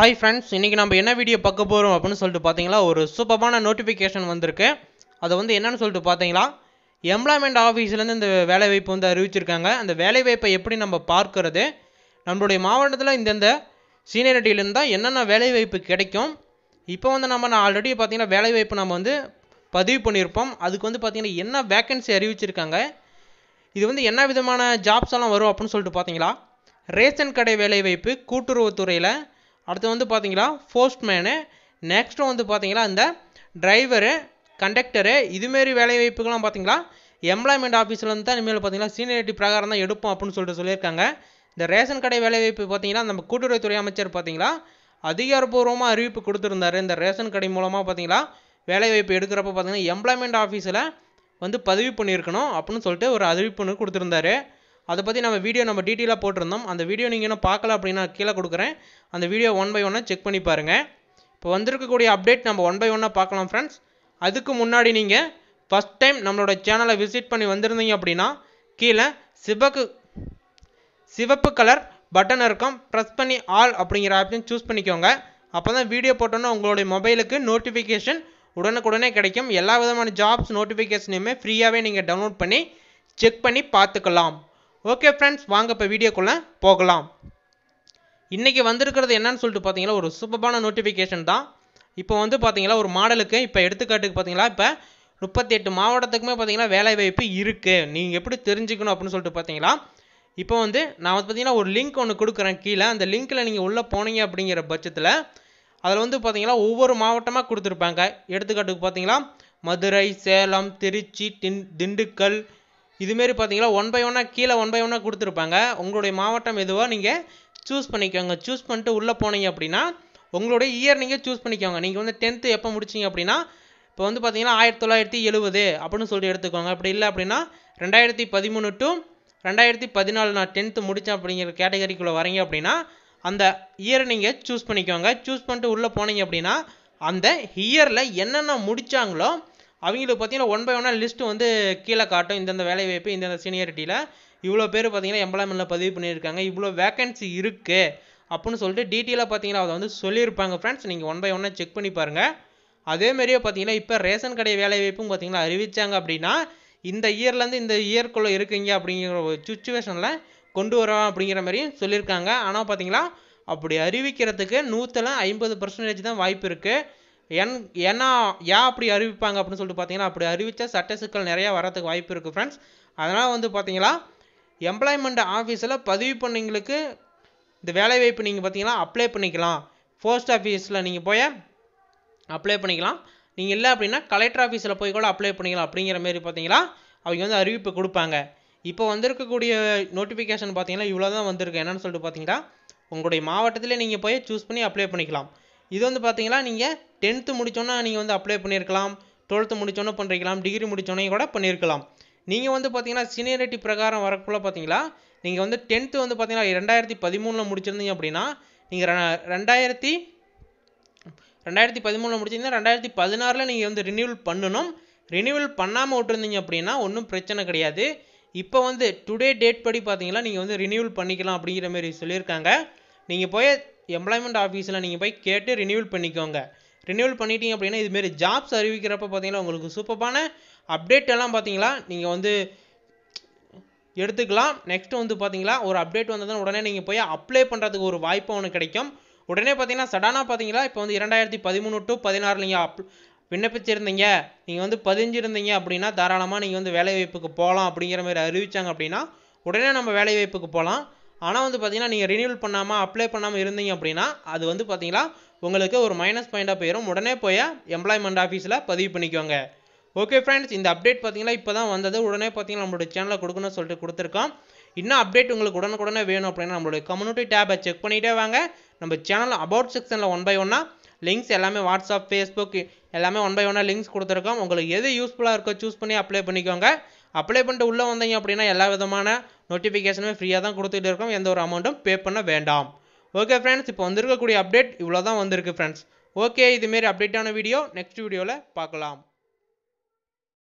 hi friends இன்றைக்கி நம்ம என்ன வீடியோ பார்க்க போகிறோம் அப்படின்னு சொல்லிட்டு பார்த்தீங்களா ஒரு சூப்பரான நோட்டிஃபிகேஷன் வந்திருக்கு அது வந்து என்னன்னு சொல்லிட்டு பார்த்தீங்களா எம்ப்ளாய்மெண்ட் ஆஃபீஸ்லேருந்து இந்த வேலைவாய்ப்பு வந்து அறிவிச்சிருக்காங்க அந்த வேலைவாய்ப்பை எப்படி நம்ம பார்க்கறது நம்மளுடைய மாவட்டத்தில் இந்தந்த சீனியரிட்டியிலேருந்து தான் என்னென்ன வேலைவாய்ப்பு கிடைக்கும் இப்போ வந்து நம்ம நான் ஆல்ரெடி பார்த்தீங்கன்னா வேலைவாய்ப்பு நம்ம வந்து பதிவு பண்ணியிருப்போம் அதுக்கு வந்து பார்த்தீங்கன்னா என்ன வேக்கன்சி அறிவிச்சிருக்காங்க இது வந்து என்ன விதமான ஜாப்ஸ் எல்லாம் வரும் அப்படின்னு சொல்லிட்டு பார்த்தீங்களா ரேஷன் கடை வேலைவாய்ப்பு கூட்டுறவுத்துறையில் அடுத்து வந்து பார்த்தீங்களா போஸ்ட்மேனு நெக்ஸ்ட்டு வந்து பார்த்தீங்களா இந்த டிரைவரு கண்டக்டரு இதுமாரி வேலைவாய்ப்புகள்லாம் பார்த்தீங்களா எம்ப்ளாய்மெண்ட் ஆஃபீஸ்லேருந்து தான் இனிமேல் பார்த்தீங்களா சீனியரிட்டி பிரகாரம் தான் எடுப்போம் அப்படின்னு சொல்லிட்டு சொல்லியிருக்காங்க இந்த ரேஷன் கடை வேலைவாய்ப்பு பார்த்தீங்கன்னா நம்ம கூட்டுறவுத்துறை அமைச்சர் பார்த்தீங்களா அதிகாரப்பூர்வமாக அறிவிப்பு கொடுத்துருந்தாரு இந்த ரேஷன் கடை மூலமாக பார்த்தீங்களா வேலைவாய்ப்பு எடுக்கிறப்ப பார்த்தீங்கன்னா எம்ப்ளாய்மெண்ட் ஆஃபீஸில் வந்து பதிவு பண்ணியிருக்கணும் அப்படின்னு சொல்லிட்டு ஒரு அறிவிப்பு ஒன்று கொடுத்துருந்தாரு அதை பற்றி நம்ம வீடியோ நம்ம டீட்டெயிலாக போட்டிருந்தோம் அந்த வீடியோ நீங்கள் இன்னும் பார்க்கல அப்படின்னா கீழே கொடுக்குறேன் அந்த வீடியோ ஒன் பை ஒன்னாக செக் பண்ணி பாருங்கள் இப்போ வந்திருக்கக்கூடிய அப்டேட் நம்ம ஒன் பை ஒன்னாக பார்க்கலாம் ஃப்ரெண்ட்ஸ் அதுக்கு முன்னாடி நீங்கள் ஃபஸ்ட் டைம் நம்மளோட சேனலை விசிட் பண்ணி வந்திருந்தீங்க அப்படின்னா கீழே சிவக்கு சிவப்பு கலர் பட்டன் இருக்கும் ப்ரெஸ் பண்ணி ஆல் அப்படிங்கிற ஆப்ஷன் சூஸ் பண்ணிக்கோங்க அப்போ தான் வீடியோ போட்டோன்னா உங்களுடைய மொபைலுக்கு நோட்டிஃபிகேஷன் உடனுக்குடனே கிடைக்கும் எல்லா விதமான ஜாப்ஸ் நோட்டிஃபிகேஷனையுமே ஃப்ரீயாகவே நீங்கள் டவுன்லோட் பண்ணி செக் பண்ணி பார்த்துக்கலாம் ஓகே ஃப்ரெண்ட்ஸ் வாங்க இப்போ வீடியோக்குள்ளே போகலாம் இன்றைக்கி வந்திருக்கிறது என்னன்னு சொல்லிட்டு பார்த்தீங்கன்னா ஒரு சூப்பரான நோட்டிஃபிகேஷன் தான் இப்போ வந்து பார்த்தீங்களா ஒரு மாடலுக்கு இப்போ எடுத்துக்காட்டுக்கு பார்த்தீங்களா இப்போ முப்பத்தி எட்டு மாவட்டத்துக்குமே பார்த்தீங்கன்னா வேலைவாய்ப்பு இருக்குது நீங்கள் எப்படி தெரிஞ்சுக்கணும் அப்படின்னு சொல்லிட்டு பார்த்தீங்களா இப்போ வந்து நான் வந்து பார்த்தீங்கன்னா ஒரு லிங்க் ஒன்று கொடுக்குறேன் கீழே அந்த லிங்க்கில் நீங்கள் உள்ளே போனீங்க அப்படிங்கிற பட்சத்தில் அதில் வந்து பார்த்தீங்கன்னா ஒவ்வொரு மாவட்டமாக கொடுத்துருப்பாங்க எடுத்துக்காட்டுக்கு பார்த்தீங்களா மதுரை சேலம் திருச்சி டின் திண்டுக்கல் இதுமாரி பார்த்தீங்களா ஒன் பை ஒன்னாக கீழே ஒன் பை ஒன்னாக கொடுத்துருப்பாங்க உங்களுடைய மாவட்டம் எதுவோ நீங்கள் சூஸ் பண்ணிக்கோங்க சூஸ் பண்ணிட்டு உள்ளே போனீங்க அப்படின்னா உங்களுடைய இயர் நீங்கள் சூஸ் பண்ணிக்கோங்க நீங்கள் வந்து டென்த்து எப்போ முடிச்சிங்க அப்படின்னா இப்போ வந்து பார்த்தீங்கன்னா ஆயிரத்தி தொள்ளாயிரத்தி எழுபது அப்படின்னு சொல்லிட்டு எடுத்துக்கோங்க அப்படி இல்லை அப்படின்னா ரெண்டாயிரத்தி பதிமூணு டு ரெண்டாயிரத்தி பதினாலு நான் டென்த்து முடித்தேன் அப்படிங்கிற கேட்டகரிக்குள்ளே வரீங்க அப்படின்னா அந்த இயரை நீங்கள் சூஸ் பண்ணிக்கோங்க சூஸ் பண்ணிட்டு உள்ளே போனீங்க அப்படின்னா அந்த இயரில் என்னென்ன முடித்தாங்களோ அவங்களுக்கு பார்த்தீங்கன்னா ஒன் பை ஒன்னாக லிஸ்ட்டு வந்து கீழே காட்டும் இந்தந்த வேலைவாய்ப்பு இந்தந்த சீனியாரிட்டியில் இவ்வளோ பேர் பார்த்தீங்கன்னா எம்ப்ளாய்மெண்ட்டில் பதிவு பண்ணியிருக்காங்க இவ்வளோ வேக்கன்சி இருக்குது அப்படின்னு சொல்லிட்டு டீட்டெயிலாக பார்த்தீங்கன்னா அதை வந்து சொல்லியிருப்பாங்க ஃப்ரெண்ட்ஸ் நீங்கள் ஒன் பை ஒன்னாக செக் பண்ணி பாருங்கள் அதேமாரியே பார்த்தீங்கன்னா இப்போ ரேஷன் கடை வேலைவாய்ப்பும் பார்த்தீங்கன்னா அறிவித்தாங்க அப்படின்னா இந்த இயர்லேருந்து இந்த இயர்க்குள்ளே இருக்கீங்க அப்படிங்கிற ஒரு சுச்சுவேஷனில் கொண்டு வரோம் அப்படிங்கிற மாதிரியும் சொல்லியிருக்காங்க ஆனால் பார்த்தீங்களா அப்படி அறிவிக்கிறதுக்கு நூற்றில் ஐம்பது பர்சன்டேஜ் தான் வாய்ப்பு இருக்குது என் ஏன்னா ஏன் அப்படி அறிவிப்பாங்க அப்படின்னு சொல்லிட்டு பார்த்தீங்கன்னா அப்படி அறிவித்தா சட்ட சிக்கல் நிறையா வரதுக்கு வாய்ப்பு இருக்குது ஃப்ரெண்ட்ஸ் அதனால் வந்து பார்த்தீங்களா எம்ப்ளாய்மெண்ட் ஆஃபீஸில் பதிவு பண்ணவங்களுக்கு இந்த வேலைவாய்ப்பு நீங்கள் பார்த்தீங்கன்னா அப்ளை பண்ணிக்கலாம் போஸ்ட் ஆஃபீஸில் நீங்கள் போய் அப்ளை பண்ணிக்கலாம் நீங்கள் இல்லை அப்படின்னா கலெக்டர் ஆஃபீஸில் போய் கூட அப்ளை பண்ணிக்கலாம் அப்படிங்கிற மாரி பார்த்தீங்களா அவங்க வந்து அறிவிப்பு கொடுப்பாங்க இப்போ வந்திருக்கக்கூடிய நோட்டிஃபிகேஷன் பார்த்தீங்கன்னா இவ்வளோ தான் வந்திருக்கு என்னென்னு சொல்லிட்டு பார்த்தீங்கன்னா உங்களுடைய மாவட்டத்திலே நீங்கள் போய் சூஸ் பண்ணி அப்ளை பண்ணிக்கலாம் இது வந்து பார்த்தீங்கன்னா நீங்கள் டென்த்து முடித்தோன்னா நீங்கள் வந்து அப்ளை பண்ணியிருக்கலாம் டுவெல்த்து முடித்தோன்னே பண்ணிருக்கலாம் டிகிரி முடித்தோன்னே கூட பண்ணியிருக்கலாம் நீங்கள் வந்து பார்த்தீங்கன்னா சீனியரிட்டி பிரகாரம் வரக்குள்ள பார்த்தீங்களா நீங்கள் வந்து டென்த்து வந்து பார்த்தீங்கன்னா ரெண்டாயிரத்தி பதிமூணில் முடிச்சிருந்தீங்க அப்படின்னா நீங்கள் ரெண்டாயிரத்தி ரெண்டாயிரத்தி பதிமூணில் முடிச்சிருந்தீங்கன்னா ரெண்டாயிரத்தி பதினாறில் நீங்கள் வந்து ரினியூவல் பண்ணணும் ரினியூவல் பண்ணாமல் விட்டுருந்தீங்க அப்படின்னா ஒன்றும் பிரச்சனை கிடையாது இப்போ வந்து டுடே டேட் படி பார்த்தீங்கன்னா நீங்கள் வந்து ரினியூவல் பண்ணிக்கலாம் அப்படிங்கிற மாதிரி சொல்லியிருக்காங்க நீங்கள் போய் எம்ப்ளாய்மெண்ட் ஆஃபீஸில் நீங்கள் போய் கேட்டு ரினியூவல் பண்ணிக்கோங்க ரினியூவல் பண்ணிட்டீங்க அப்படின்னா இதுமாரி ஜாப்ஸ் அறிவிக்கிறப்ப பார்த்தீங்கன்னா உங்களுக்கு சூப்பரான அப்டேட் எல்லாம் பார்த்தீங்களா நீங்கள் வந்து எடுத்துக்கலாம் நெக்ஸ்ட் வந்து பார்த்தீங்களா ஒரு அப்டேட் வந்ததுன்னா உடனே நீங்கள் போய் அப்ளை பண்ணுறதுக்கு ஒரு வாய்ப்பு ஒன்று கிடைக்கும் உடனே பார்த்தீங்கன்னா சடானாக பார்த்தீங்களா இப்போ வந்து இரண்டாயிரத்தி பதிமூணு டு பதினாறு நீங்கள் அப் விண்ணப்பிச்சிருந்தீங்க நீங்கள் வந்து பதிஞ்சிருந்தீங்க அப்படின்னா தாராளமாக நீங்கள் வந்து வேலைவாய்ப்புக்கு போகலாம் அப்படிங்கிற மாதிரி அறிவிச்சாங்க அப்படின்னா உடனே நம்ம வேலைவாய்ப்புக்கு போகலாம் ஆனால் வந்து பார்த்தீங்கன்னா நீங்கள் ரினியூவல் பண்ணாமல் அப்ளை பண்ணாமல் இருந்தீங்க அப்படின்னா அது வந்து பார்த்தீங்களா உங்களுக்கு ஒரு மைனஸ் பாயிண்டாக போயிடும் உடனே போய் எம்ப்ளாய்மெண்ட் ஆஃபீஸில் பதிவு பண்ணிக்கோங்க ஓகே ஃப்ரெண்ட்ஸ் இந்த அப்டேட் பார்த்தீங்கன்னா இப்போ தான் வந்தது உடனே பார்த்தீங்கன்னா நம்மளோட சேனலில் கொடுக்கணும்னு சொல்லிட்டு கொடுத்துருக்கோம் இன்னும் அப்டேட் உங்களுக்கு உடனுக்குடனே வேணும் அப்படின்னா நம்மளுடைய கம்யூனிட்டி டேபை செக் பண்ணிகிட்டே வாங்க நம்ம சேனல் அபவுட் செக்ஷனில் ஒன் பை ஒன்னாக லிங்க்ஸ் எல்லாமே வாட்ஸ்அப் ஃபேஸ்புக் எல்லாமே ஒன் பை ஒன்னாக லிங்க்ஸ் கொடுத்துருக்கோம் உங்களுக்கு எது யூஸ்ஃபுல்லாக இருக்கோ சூஸ் பண்ணி அப்ளை பண்ணிக்கோங்க அப்ளை பண்ணிட்டு உள்ளே வந்தீங்க அப்படின்னா எல்லா விதமான நோட்டிஃபிகேஷனுமே ஃப்ரீயாக தான் கொடுத்துட்டு இருக்கோம் எந்த ஒரு அமௌண்ட்டும் பே பண்ண வேண்டாம் ஓகே ஃப்ரெண்ட்ஸ் இப்போ வந்திருக்கக்கூடிய அப்டேட் இவ்வளோ தான் வந்திருக்கு ஃப்ரெண்ட்ஸ் ஓகே இதுமாரி அப்டேட்டான வீடியோ நெக்ஸ்ட் வீடியோவில் பார்க்கலாம்